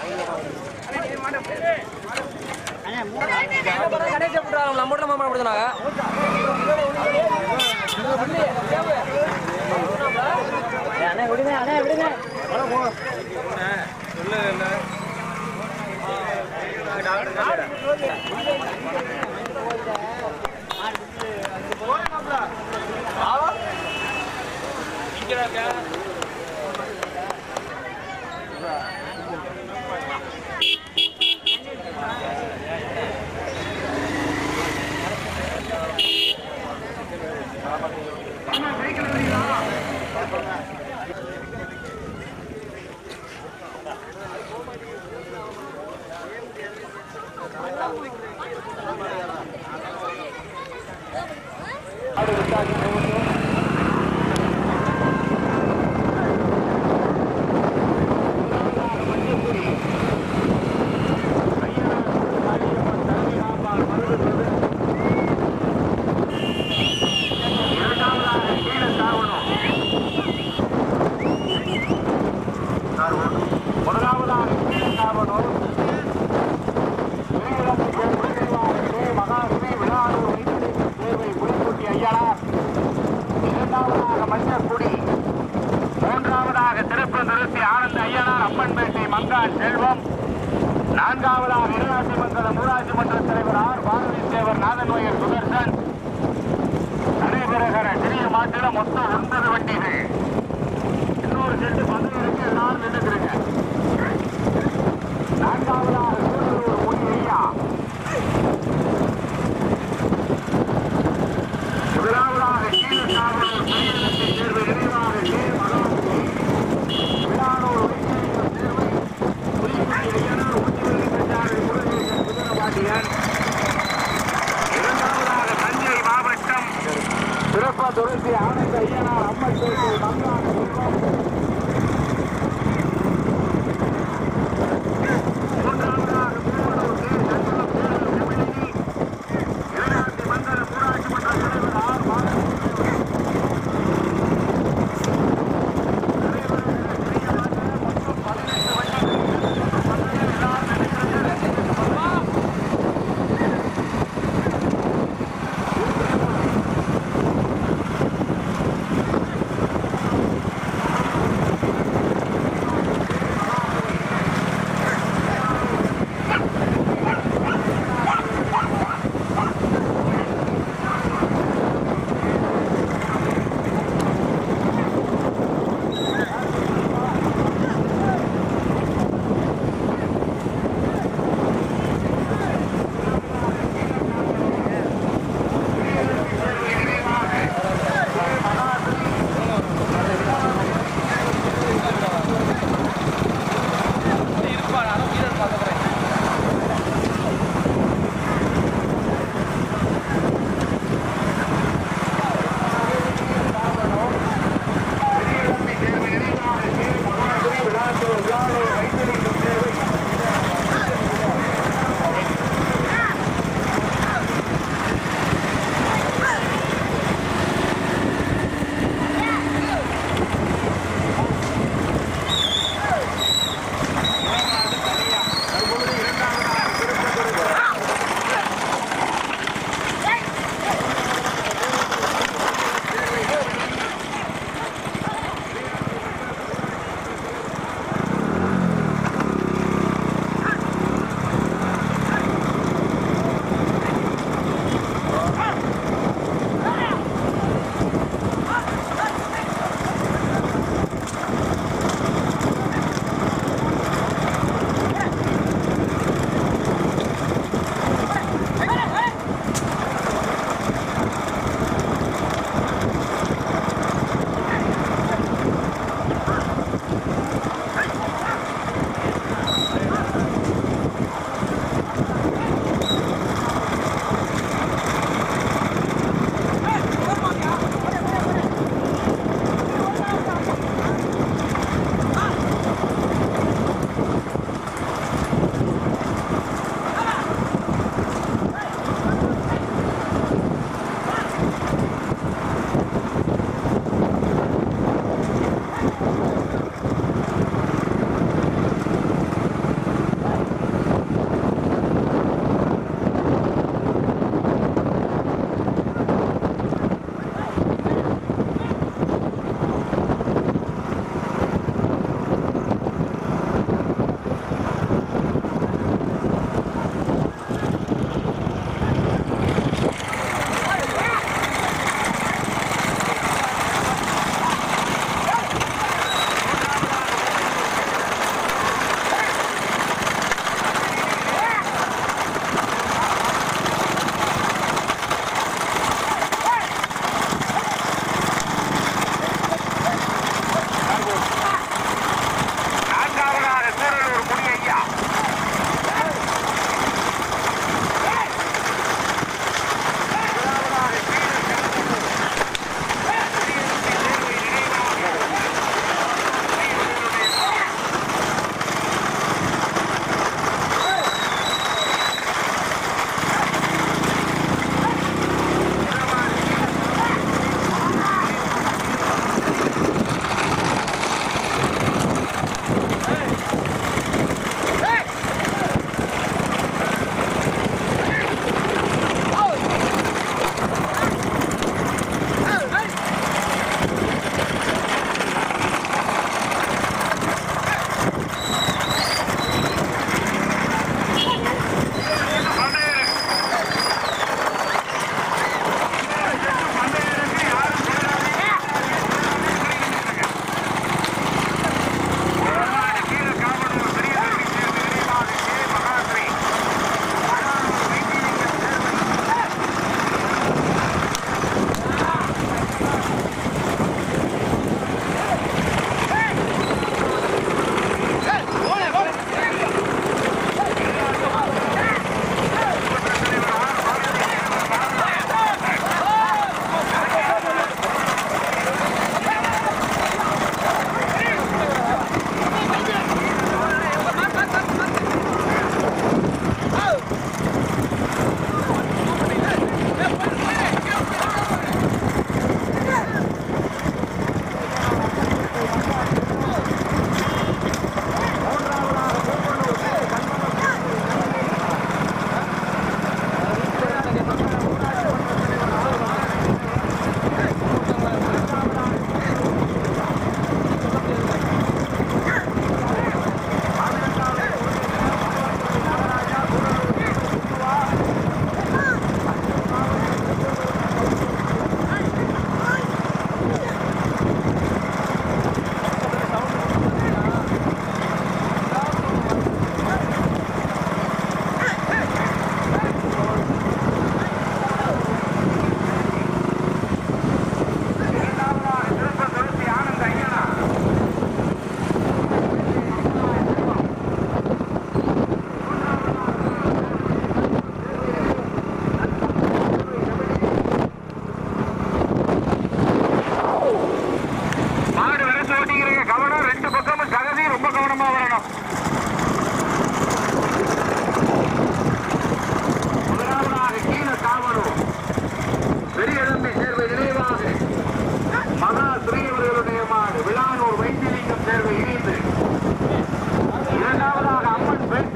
கடைசி விட்டுறாங்க நம்ம மட்டும் மாமா கொடுத்தாங்க அண்ணே விடுங்க அண்ணே விடுங்க முதலாவதாக கீழக்காவனூர் மகாஸ்ரீ விழாவூர் தேவை புலிக்குட்டி ஐயனார் இரண்டாவதாக மஞ்சக்குடி மூன்றாவதாக திருப்பந்துருத்தி ஆனந்த ஐயனார் அம்மன்பேட்டை மங்கான் செல்வம் நான்காவதாக இருநாசி மங்கலம் ஊராட்சி மன்ற தலைவர் ஆர் பாரதி தேவர் நாதன்வயர் சுதர்சன் நடைபெறுகிற சிறிய மாட்டில மொத்தம் ஒன்பது வண்டிகள் இன்னொரு செட்டு பதினேழுக்கு எல்லாரும் நின்றுக்கிறீங்க நான்காவதாக கூடலூர் முனி ஐயா முதலாவதாக கீழக்காவலூர் கையெழுத்து தேர்வு நினைவாக கே மகாலட்சுமி விழானூர் வைத்தியர் தேர்வு புலிக்குடி ஐயனார் ஊட்டிவெளி பிரச்சாரை முருகேசன் சுந்தரபாண்டியன் இரண்டாவதாக தஞ்சை மாவட்டம் திருப்பதுருத்தி ஆனந்த ஐயனார் அம்மன் பேட்டை மங்கான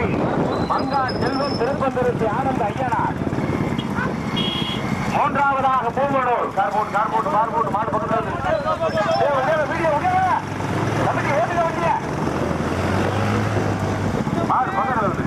மகாஸ்ரீ மங்கான் செல்வம் திருப்பந்திருத்தி ஆனந்த ஐயனார் மூன்றாவதாக பூவனூர் கார்போட் கார்போட் கார்போட் மாடு பக்கத்தில் வீடியோ கமிட்டி ஓட்டுங்க வண்டிய மாடு பக்கத்தில் வருது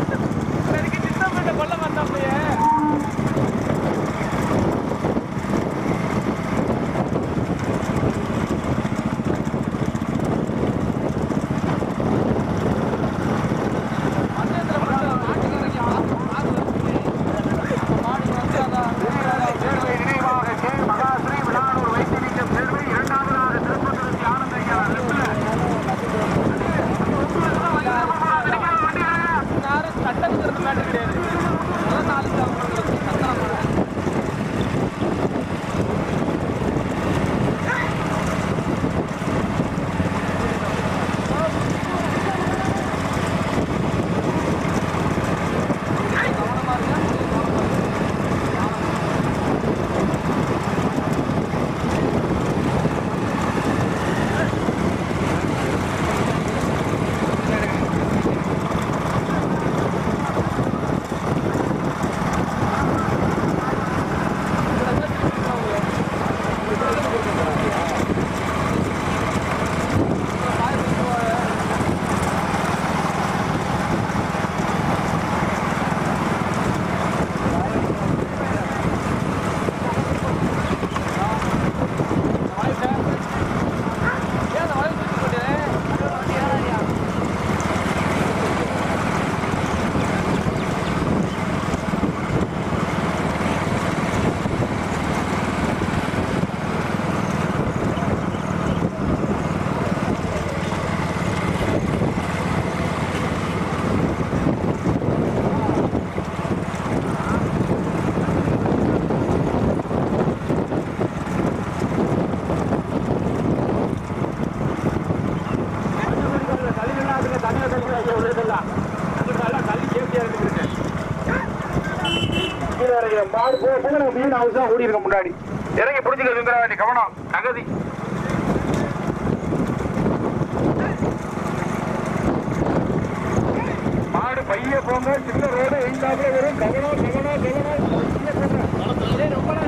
சேர்வை நினைவாக கே மகாஸ்ரீ விழானூர் வைத்திலிங்கம் சேர்வை இரண்டாவதாக திருப்பதிருத்தி ஆனந்த ஐயனார் லெப்ட்ல மாடு போக போக நம்ம மீன் ஹவுஸ் தான் ஓடி இருக்க முன்னாடி இறங்கி பிடிச்சிக்க சுந்தரவாண்டி கவனம் தகுதி மாடு பைய போங்க சின்ன ரோடு எங்காப்புல வரும் கவனம் கவனம் கவனம் பைய போங்க.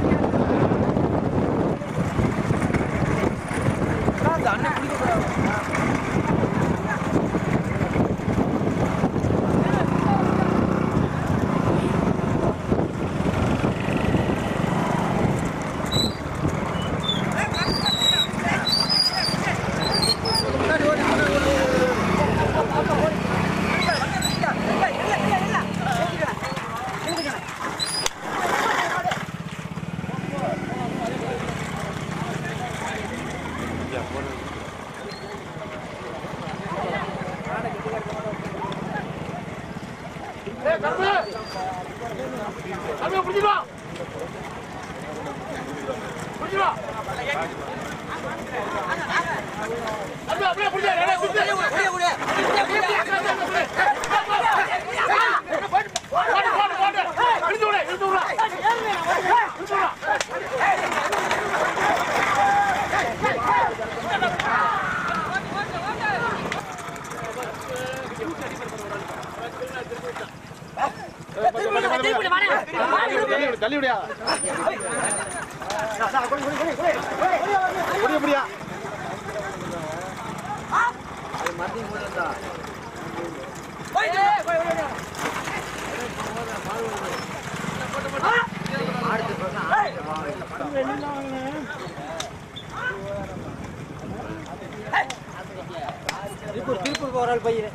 திருப்பூர் திருப்பூர் போகிற ஆள் பையன்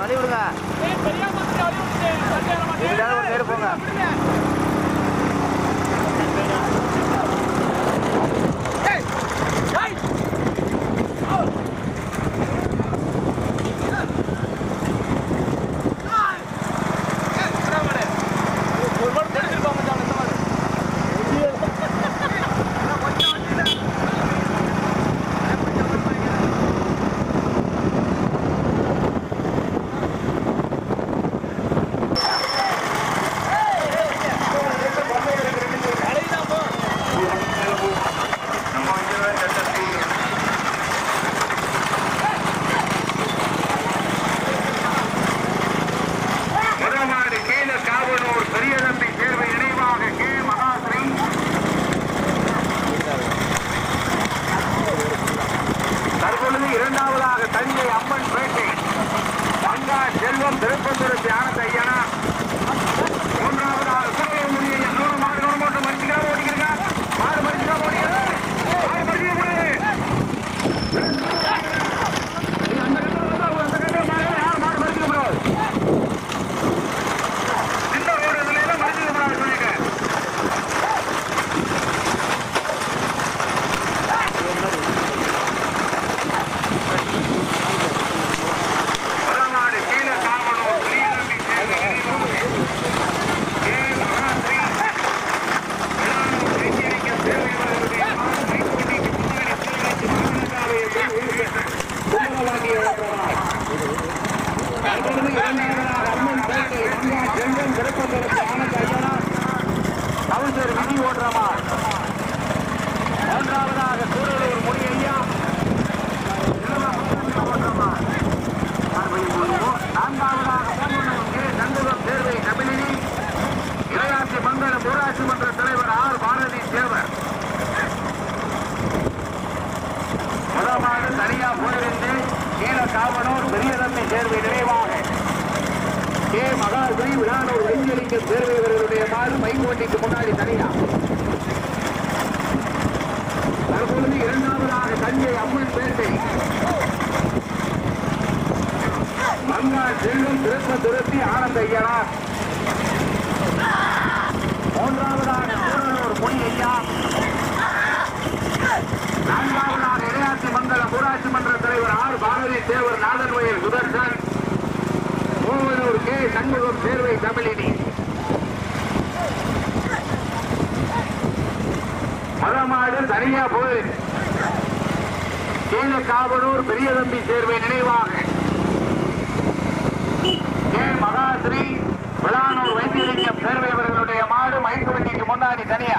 வழி விடுங்க எங்கிட்டாவது ஒரு சைடு போங்க முதலாவது கீழ காவலூர் பெரிய தம்பி தேர்வு இணைவாக கே மகாஸ்ரீ தற்பொழுது இரண்டாவதாக தஞ்சை அம்மன் பேட்டை பங்கா செல்வம் திருப்பந்துரத்தி ஆனந்த ஐயனா மூன்றாவதாக சுகைய முடிய நூறு மாடு நூறு மூட்டை மடிச்சுக்கா ஓடிக்கிறீங்க மாடு மடிச்சுக்கா ஓடிக்கிறது மாடு மடிக்க முடியாது அந்த கட்டத்தில் வந்தா அந்த கட்டத்தில் மாடு யார் மாடு மடிச்சுக்க முடியாது இந்த ரோடு இதுல எல்லாம் மடிச்சுக்க முடியாது சொல்லிங்க முதல்நாடு கீழ காவலூர் பெரியநம்பி தேர்வு ஏ மகாஸ்ரீ விழானூர் வெஞ்சிரிக்க தேர்வை வருவதை மாடு கைகூட்டிக்கு முன்னாடி சீரழித்து மகனுக்காவையை கும்பலவாகிய ஓட்டுவார் தற்பொழுது இரண்டாவதாக அம்மன் பேட்டை மங்கா செல்வம் திருப்பந்தருக்கு ஆனந்த ஐயனார் கவுசர் விதி ஓட்டுறமார் மூன்றாவதாக சூரலூர் முனி ஐயா ஓட்டுறமார் நான்காவதாக மூவனூர் கே சண்முகம் தேர்வை கபிலினி இளையாட்சி மங்கலம் ஊராட்சி மன்ற தலைவர் ஆர் பாரதி தேவர் முதலாவது தனியா போயிருந்து கீழ காவனூர் பெரியதம்பி தேர்வை நிறைவாக கே மகாஸ்ரீ விழானூர் வெஞ்சலிங்க தேர்வை இவர்களுடைய மாறு மைகோட்டிக்கு முன்னாடி தனியா தற்பொழுது இரண்டாவதாக தஞ்சை அம்மன் பேட்டை மங்கா செல்வம் திருப்ப துரத்தி ஆனந்த ஐயனார் மூன்றாவதாக சூரனூர் முனி ஐயா நான்காவதாக இடையாட்சி மங்கலம் ஊராட்சி மன்ற தலைவர் ஆர் பாரதி தேவர் நாதன்வயல் சுதர்சன் மூவனூர் கே சண்முகம் சேர்வை தமிழினி மதமாடு தனியா போய் கீழ காவலூர் பெரியதம்பி சேர்வை நினைவாக கே மகாஸ்ரீ விழானூர் வைத்தியலிங்கம் சேர்வை அவர்களுடைய மாடு மைக்கு வண்டிக்கு முன்னாடி தனியா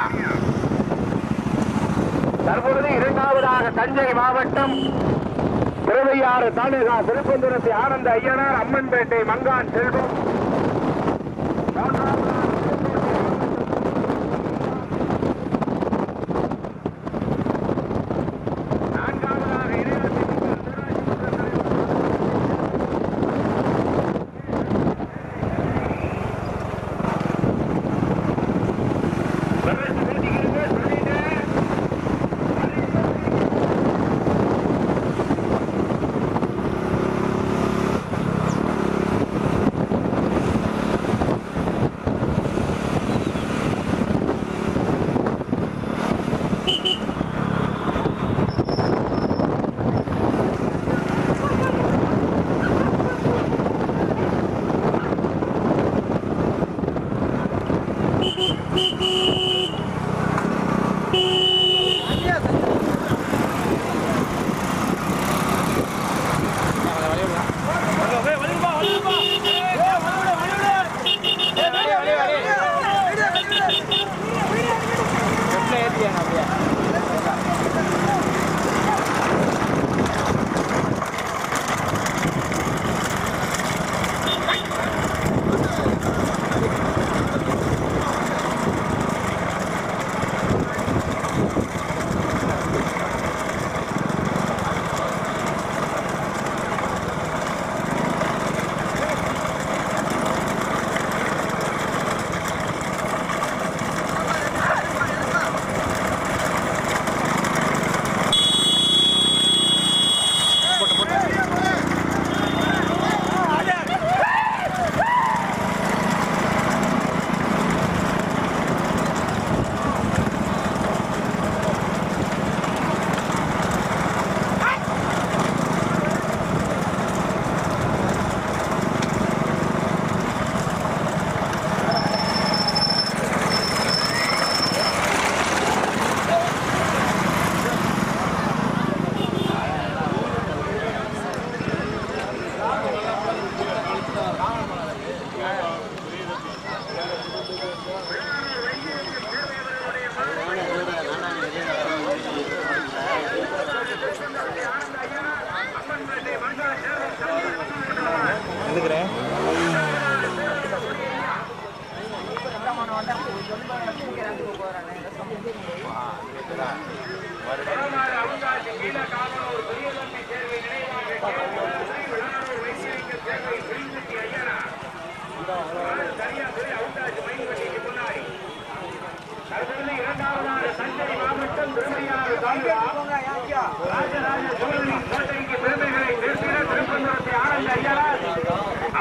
தற்பொழுது இரண்டாவதாக தஞ்சை மாவட்டம் திருவையாறு தாலுகா திருப்பந்துரத்தி ஆனந்த ஐயனார் அம்மன்பேட்டை மங்கான் செல்வம் மூன்றாவதாக நான்காவதாக இடையாட்சி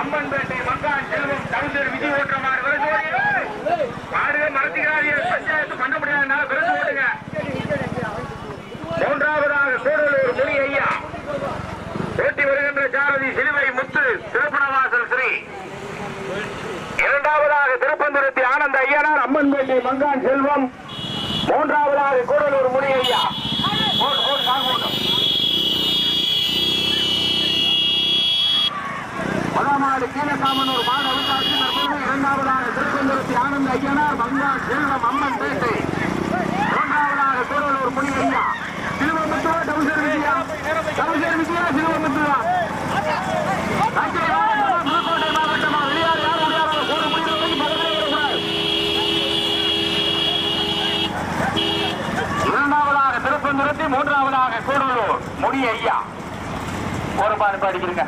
அம்மன்பேட்டை மங்கான் செல்வம் கவிஞர் விஜய் ஓட்டுறமாறு விருது ஓடுங்க மாடுக மரத்திகாரியர் பஞ்சாயத்து பண்ண முடியாதனால விருது ஓடுங்க மூன்றாவதாக கூடலூர் முனி ஐயா ஓட்டி வருகின்ற சாரதி சிலுவை முத்து திருப்பணவாசல் ஸ்ரீ இரண்டாவதாக திருப்பந்துரத்தி ஆனந்த ஐயனார் அம்மன்பேட்டை மங்கான் செல்வம் மூன்றாவதாக கூடலூர் முனி ஐயா போடு, போடு, கால் போடு. முதலாவது கீழக்காமனூர் மாடு அவிழ்த்தாட்சி தற்போது இரண்டாவதாக திருப்பந்துரத்தி ஆனந்த ஐயனார் மங்கான் செல்வம் அம்மன் பேட்டை மூன்றாவதாக கூடலூர் முனி ஐயா சிலுவமுத்துவா டவுசர் விஜயா டவுசர் விஜயா சிலுவமுத்துவா தஞ்சை மாவட்டமா புதுக்கோட்டை மாவட்டமா வெளியார் யார் முடியாத ஒரு முடிவு பதவியில் இருக்கிறார் இரண்டாவதாக திருப்பந்துரத்தி மூன்றாவதாக கூடலூர் முடி ஐயா ஒரு பாடு பாடிக்கிறீங்க